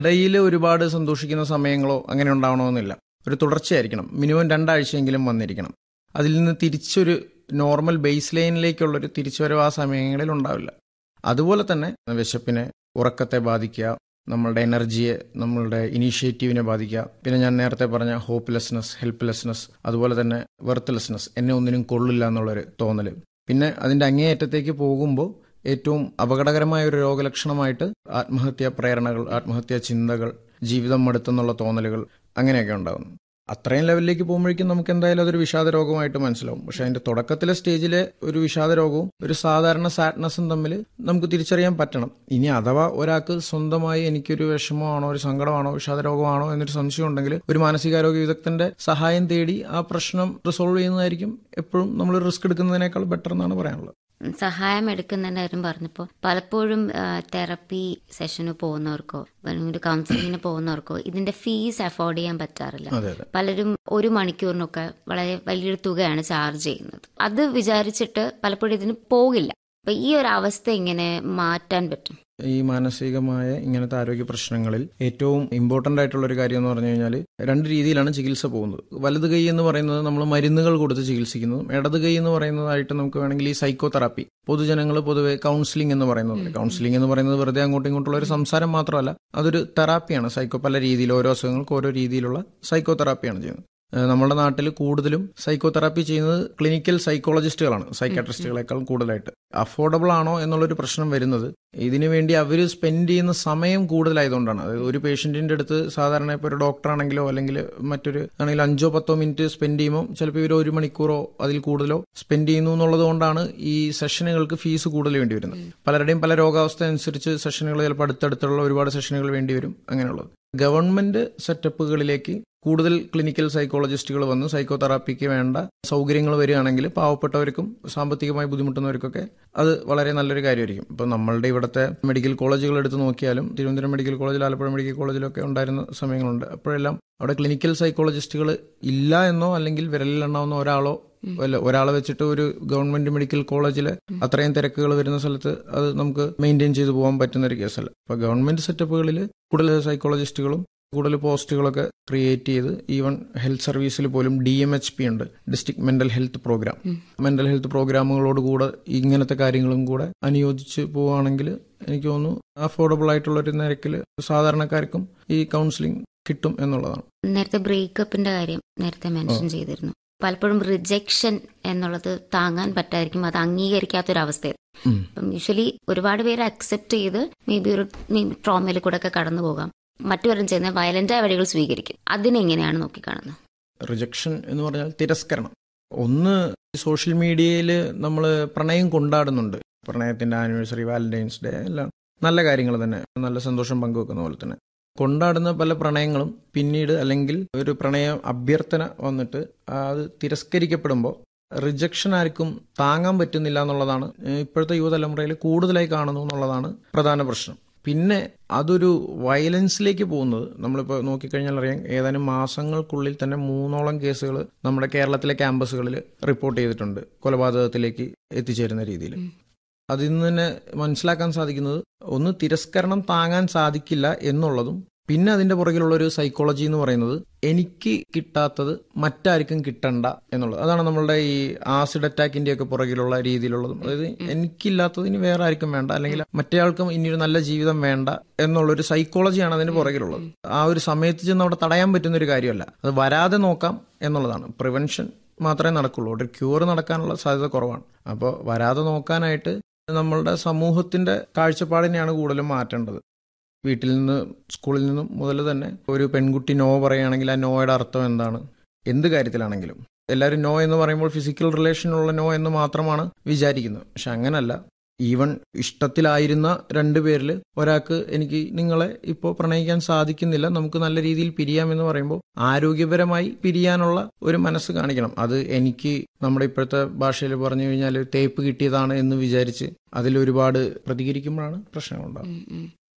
Daily ഒരുപാട് സന്തോഷിക്കുന്ന സമയങ്ങളോ അങ്ങനെ ഉണ്ടാവണമെന്നില്ല ഒരു തുടർച്ചയായിരിക്കണം മിനിമം രണ്ടാഴ്ചയെങ്കിലും വന്നിരിക്കണം അതിൽ നിന്ന് തിരിച്ചൊരു നോർമൽ ബേസ് ലൈനിലേക്കുള്ളൊരു തിരിച്ചുവരവ് ആ സമയങ്ങളിൽ ഉണ്ടാവില്ല അതുപോലെ തന്നെ വിശപ്പിനെ ഉറക്കത്തെ ബാധിക്കുക നമ്മളുടെ എനർജിയെ നമ്മളുടെ ഇനീഷ്യേറ്റീവിനെ ബാധിക്കുക പിന്നെ ഞാൻ നേരത്തെ പറഞ്ഞ ഹോപ്പ്ലെസ്നെസ് ഹെൽപ്ലെസ്നെസ് അതുപോലെ തന്നെ വെർത്ത്ലെസ്നെസ് എന്നെ ഒന്നിനും കൊള്ളില്ല എന്നുള്ളൊരു തോന്നൽ പിന്നെ അതിൻ്റെ അങ്ങേയറ്റത്തേക്ക് പോകുമ്പോൾ ഏറ്റവും അപകടകരമായ ഒരു രോഗലക്ഷണമായിട്ട് ആത്മഹത്യാ പ്രേരണകൾ ആത്മഹത്യാ ചിന്തകൾ ജീവിതം മടുത്തെന്നുള്ള തോന്നലുകൾ അങ്ങനെയൊക്കെ ഉണ്ടാകുന്നു അത്രയും ലെവലിലേക്ക് പോകുമ്പോഴേക്കും നമുക്ക് എന്തായാലും അതൊരു വിഷാദ രോഗമായിട്ട് മനസ്സിലാവും പക്ഷെ അതിന്റെ തുടക്കത്തിലെ സ്റ്റേജിലെ ഒരു വിഷാദ രോഗവും ഒരു സാധാരണ സാഡ്നെസ്സും തമ്മിൽ നമുക്ക് തിരിച്ചറിയാൻ പറ്റണം ഇനി അഥവാ ഒരാൾക്ക് സ്വന്തമായി എനിക്കൊരു വിഷമമാണോ ഒരു സങ്കടമാണോ വിഷാദ രോഗമാണോ എന്നൊരു സംശയം ഉണ്ടെങ്കിൽ ഒരു മാനസികാരോഗ്യ വിദഗ്ധന്റെ സഹായം തേടി ആ പ്രശ്നം റിസോൾവ് ചെയ്യുന്നതായിരിക്കും എപ്പോഴും നമ്മൾ റിസ്ക് എടുക്കുന്നതിനേക്കാൾ ബെറ്റർ എന്നാണ് പറയാനുള്ളത് സഹായം എടുക്കുന്നതിന്റെ കാര്യം പറഞ്ഞപ്പോൾ പലപ്പോഴും തെറപ്പി സെഷന് പോകുന്നവർക്കോ അല്ലെങ്കിൽ കൗൺസിലിങ്ങിന് പോകുന്നവർക്കോ ഇതിന്റെ ഫീസ് അഫോർഡ് ചെയ്യാൻ പറ്റാറില്ല അതെ അതെ പലരും ഒരു മണിക്കൂറിനൊക്കെ വളരെ വലിയൊരു തുകയാണ് ചാർജ് ചെയ്യുന്നത് അത് വിചാരിച്ചിട്ട് പലപ്പോഴും ഇതിന് പോകില്ല അപ്പൊ ഈ ഒരു അവസ്ഥ എങ്ങനെ മാറ്റാൻ പറ്റും ഈ മാനസികമായ ഇങ്ങനത്തെ ആരോഗ്യ പ്രശ്നങ്ങളിൽ ഏറ്റവും ഇമ്പോർട്ടന്റ് ആയിട്ടുള്ള ഒരു കാര്യം എന്ന് പറഞ്ഞു കഴിഞ്ഞാൽ രണ്ട് രീതിയിലാണ് ചികിത്സ പോകുന്നത് വലത് കൈ എന്ന് പറയുന്നത് നമ്മൾ മരുന്നുകൾ കൊടുത്ത് ചികിത്സിക്കുന്നതും ഇടത് കൈ എന്ന് പറയുന്നതായിട്ട് നമുക്ക് വേണമെങ്കിൽ ഈ സൈക്കോ തെറാപ്പി പൊതുജനങ്ങൾ പൊതുവെ കൗൺസിലിംഗ് എന്ന് പറയുന്നത് കൗൺസിലിംഗ് എന്ന് പറയുന്നത് വെറുതെ അങ്ങോട്ടും ഇങ്ങോട്ടുള്ള ഒരു സംസാരം മാത്രമല്ല അതൊരു തെറാപ്പിയാണ് സൈക്കോ പല രീതിയിൽ ഓരോ അസുഖങ്ങൾക്ക് ഓരോ രീതിയിലുള്ള സൈക്കോ തെറാപ്പിയാണ് ചെയ്യുന്നത് ഏഹ് നമ്മുടെ നാട്ടിൽ കൂടുതലും സൈക്കോ തെറാപ്പി ചെയ്യുന്നത് ക്ലിനിക്കൽ സൈക്കോളജിസ്റ്റുകളാണ് സൈക്കാട്രിസ്റ്റുകളെക്കാളും കൂടുതലായിട്ട് അഫോർഡബിൾ ആണോ എന്നുള്ളൊരു പ്രശ്നം വരുന്നത് ഇതിനു വേണ്ടി അവർ സ്പെൻഡ് ചെയ്യുന്ന സമയം കൂടുതലായതുകൊണ്ടാണ് അതായത് ഒരു പേഷ്യന്റിന്റെ അടുത്ത് സാധാരണ ഇപ്പോൾ ഒരു ഡോക്ടർ ആണെങ്കിലോ അല്ലെങ്കിൽ മറ്റൊരു ആണെങ്കിൽ അഞ്ചോ പത്തോ മിനിറ്റ് സ്പെൻഡ് ചെയ്യുമ്പോൾ ചിലപ്പോൾ ഇവർ ഒരു മണിക്കൂറോ അതിൽ കൂടുതലോ സ്പെൻഡ് ചെയ്യുന്നു എന്നുള്ളത് കൊണ്ടാണ് ഈ സെഷനുകൾക്ക് ഫീസ് കൂടുതൽ വേണ്ടി വരുന്നത് പലരുടെയും പല രോഗാവസ്ഥ അനുസരിച്ച് സെഷനുകൾ ചിലപ്പോൾ അടുത്തടുത്തുള്ള ഒരുപാട് സെഷനുകൾ വേണ്ടി വരും അങ്ങനെയുള്ളത് ഗവൺമെന്റ് സെറ്റപ്പുകളിലേക്ക് കൂടുതൽ ക്ലിനിക്കൽ സൈക്കോളജിസ്റ്റുകൾ വന്ന് സൈക്കോ തെറാപ്പിക്ക് വേണ്ട സൗകര്യങ്ങൾ വരികയാണെങ്കിൽ പാവപ്പെട്ടവർക്കും സാമ്പത്തികമായി ബുദ്ധിമുട്ടുന്നവർക്കൊക്കെ അത് വളരെ നല്ലൊരു കാര്യമായിരിക്കും ഇപ്പോൾ നമ്മളുടെ ഇവിടുത്തെ മെഡിക്കൽ കോളേജുകൾ എടുത്ത് നോക്കിയാലും തിരുവനന്തപുരം മെഡിക്കൽ കോളേജിൽ ആലപ്പുഴ മെഡിക്കൽ കോളേജിലൊക്കെ ഉണ്ടായിരുന്ന സമയങ്ങളുണ്ട് അപ്പോഴെല്ലാം അവിടെ ക്ലിനിക്കൽ സൈക്കോളജിസ്റ്റുകൾ ഇല്ല എന്നോ അല്ലെങ്കിൽ വിരലിലെണ്ണാവുന്ന ഒരാളോ അല്ല ഒരാളെ വെച്ചിട്ട് ഒരു ഗവൺമെന്റ് മെഡിക്കൽ കോളേജിൽ അത്രയും തിരക്കുകൾ വരുന്ന സ്ഥലത്ത് അത് നമുക്ക് മെയിൻറ്റെയിൻ ചെയ്തു പോകാൻ പറ്റുന്ന ഒരു കേസല്ല അപ്പൊ ഗവൺമെന്റ് സെറ്റപ്പുകളിൽ കൂടുതൽ സൈക്കോളജിസ്റ്റുകളും കൂടുതൽ പോസ്റ്റുകളൊക്കെ ക്രിയേറ്റ് ചെയ്ത് ഈവൻ ഹെൽത്ത് സർവീസിൽ പോലും ഡി എം എച്ച് പി ഉണ്ട് district mental health programme mental health പ്രോഗ്രാമുകളോട് കൂടെ ഇങ്ങനത്തെ കാര്യങ്ങളും കൂടെ അനുയോജിച്ച് പോവുകയാണെങ്കിൽ എനിക്ക് തോന്നുന്നു അഫോർഡബിൾ ആയിട്ടുള്ള ഒരു നിരക്കിൽ സാധാരണക്കാർക്കും ഈ കൗൺസിലിംഗ് കിട്ടും എന്നുള്ളതാണ് നേരത്തെ ബ്രേക്കപ്പിന്റെ കാര്യം നേരത്തെ മെൻഷൻ ചെയ്തിരുന്നു പലപ്പോഴും റിജക്ഷൻ എന്നുള്ളത് താങ്ങാൻ പറ്റായിരിക്കും അത് അംഗീകരിക്കാത്തൊരവസ്ഥ ഉം. അപ്പം യൂഷ്വലി ഒരുപാട് പേര് അക്സെപ്റ്റ് ചെയ്ത് മേ ബി ഒരു ട്രോമയിൽ കൂടെ ഒക്കെ കടന്നു പോകാം മറ്റുപലരും ചെയ്യുന്ന വയലന്റായ വഴികൾ സ്വീകരിക്കും അതിനെങ്ങനെയാണ് നോക്കിക്കാണുന്നത് റിജക്ഷൻ എന്ന് പറഞ്ഞാൽ തിരസ്കരണം ഒന്ന് സോഷ്യൽ മീഡിയയിൽ നമ്മൾ പ്രണയം കൊണ്ടാടുന്നുണ്ട് പ്രണയത്തിന്റെ ആനിവേഴ്സറി വാലന്റൈൻസ് ഡേ എല്ലാം നല്ല കാര്യങ്ങൾ തന്നെ നല്ല സന്തോഷം പങ്കുവെക്കുന്ന പോലെ തന്നെ കൊണ്ടാടുന്ന പല പ്രണയങ്ങളും പിന്നീട് അല്ലെങ്കിൽ ഒരു പ്രണയ അഭ്യർത്ഥന വന്നിട്ട് അത് തിരസ്കരിക്കപ്പെടുമ്പോൾ റിജക്ഷൻ ആർക്കും താങ്ങാൻ പറ്റുന്നില്ല എന്നുള്ളതാണ് ഇപ്പോഴത്തെ യുവതലമുറയിൽ കൂടുതലായി കാണുന്നു എന്നുള്ളതാണ് പ്രധാന പ്രശ്നം പിന്നെ അതൊരു വയലൻസിലേക്ക് പോകുന്നത് നമ്മളിപ്പോൾ നോക്കിക്കഴിഞ്ഞാൽ അറിയാം ഏതാനും മാസങ്ങൾക്കുള്ളിൽ തന്നെ മൂന്നോളം കേസുകൾ നമ്മുടെ കേരളത്തിലെ ക്യാമ്പസുകളിൽ റിപ്പോർട്ട് ചെയ്തിട്ടുണ്ട് കൊലപാതകത്തിലേക്ക് എത്തിച്ചേരുന്ന രീതിയിൽ അതിൽ നിന്ന് തന്നെ മനസ്സിലാക്കാൻ സാധിക്കുന്നത് ഒന്ന് തിരസ്കരണം താങ്ങാൻ സാധിക്കില്ല എന്നുള്ളതും പിന്നെ അതിന്റെ പുറകിലുള്ള ഒരു സൈക്കോളജി എന്ന് പറയുന്നത് എനിക്ക് കിട്ടാത്തത് മറ്റാർക്കും കിട്ടണ്ട എന്നുള്ളത് അതാണ് നമ്മളുടെ ഈ ആസിഡ് അറ്റാക്കിന്റെ ഒക്കെ പുറകിലുള്ള രീതിയിലുള്ളതും അതായത് എനിക്കില്ലാത്തത് ഇനി വേറെ ആർക്കും വേണ്ട അല്ലെങ്കിൽ മറ്റേയാൾക്കും ഇനി ഒരു നല്ല ജീവിതം വേണ്ട എന്നുള്ളൊരു സൈക്കോളജിയാണ് അതിന് പുറകിലുള്ളത് ആ ഒരു സമയത്ത് ചെന്ന് അവിടെ തടയാൻ പറ്റുന്ന ഒരു കാര്യമല്ല അത് വരാതെ നോക്കാം എന്നുള്ളതാണ് പ്രിവെൻഷൻ മാത്രമേ നടക്കുള്ളൂ ഒരു ക്യൂർ നടക്കാനുള്ള സാധ്യത കുറവാണ് അപ്പോൾ വരാതെ നോക്കാനായിട്ട് നമ്മളുടെ സമൂഹത്തിന്റെ കാഴ്ചപ്പാടിനെയാണ് കൂടുതലും മാറ്റേണ്ടത് വീട്ടിൽ നിന്ന് സ്കൂളിൽ നിന്നും മുതൽ തന്നെ ഒരു പെൺകുട്ടി നോ പറയുകയാണെങ്കിൽ ആ നോയുടെ അർത്ഥം എന്താണ് എന്ത് കാര്യത്തിലാണെങ്കിലും എല്ലാവരും നോ എന്ന് പറയുമ്പോൾ ഫിസിക്കൽ റിലേഷനുള്ള നോ എന്ന് മാത്രമാണ് വിചാരിക്കുന്നത് പക്ഷെ അങ്ങനല്ല ഈവൻ ഇഷ്ടത്തിലായിരുന്ന രണ്ടു പേരിൽ ഒരാൾക്ക് എനിക്ക് നിങ്ങളെ ഇപ്പോൾ പ്രണയിക്കാൻ സാധിക്കുന്നില്ല നമുക്ക് നല്ല രീതിയിൽ പിരിയാമെന്ന് പറയുമ്പോൾ ആരോഗ്യപരമായി പിരിയാനുള്ള ഒരു മനസ്സ് കാണിക്കണം അത് എനിക്ക് നമ്മുടെ ഇപ്പോഴത്തെ ഭാഷയിൽ പറഞ്ഞു കഴിഞ്ഞാൽ തേപ്പ് കിട്ടിയതാണ് എന്ന് വിചാരിച്ച് അതിലൊരുപാട് പ്രതികരിക്കുമ്പോഴാണ് പ്രശ്നങ്ങളുണ്ടാകുന്നത് ഉം, ഉം.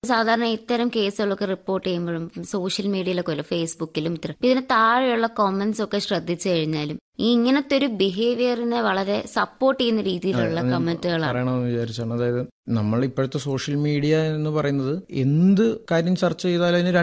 സാധാരണ ഇത്തരം കേസുകളൊക്കെ റിപ്പോർട്ട് ചെയ്യുമ്പോഴും സോഷ്യൽ മീഡിയയിലൊക്കെ വരും ഫേസ്ബുക്കിലും ഇത്തരം ഇതിന് താഴെയുള്ള കോമന്റ്സ് ഒക്കെ ശ്രദ്ധിച്ചു കഴിഞ്ഞാലും ഈ ഇങ്ങനത്തെ ഒരു ബിഹേവിയറിനെ വളരെ സപ്പോർട്ട് ചെയ്യുന്ന രീതിയിലുള്ള കമന്റുകളാണ് പറയണമെന്ന് വിചാരിച്ചാണ് അതായത് നമ്മൾ ഇപ്പോഴത്തെ സോഷ്യൽ മീഡിയ എന്ന് പറയുന്നത് എന്ത് കാര്യം ചർച്ച ചെയ്താലും അതിന്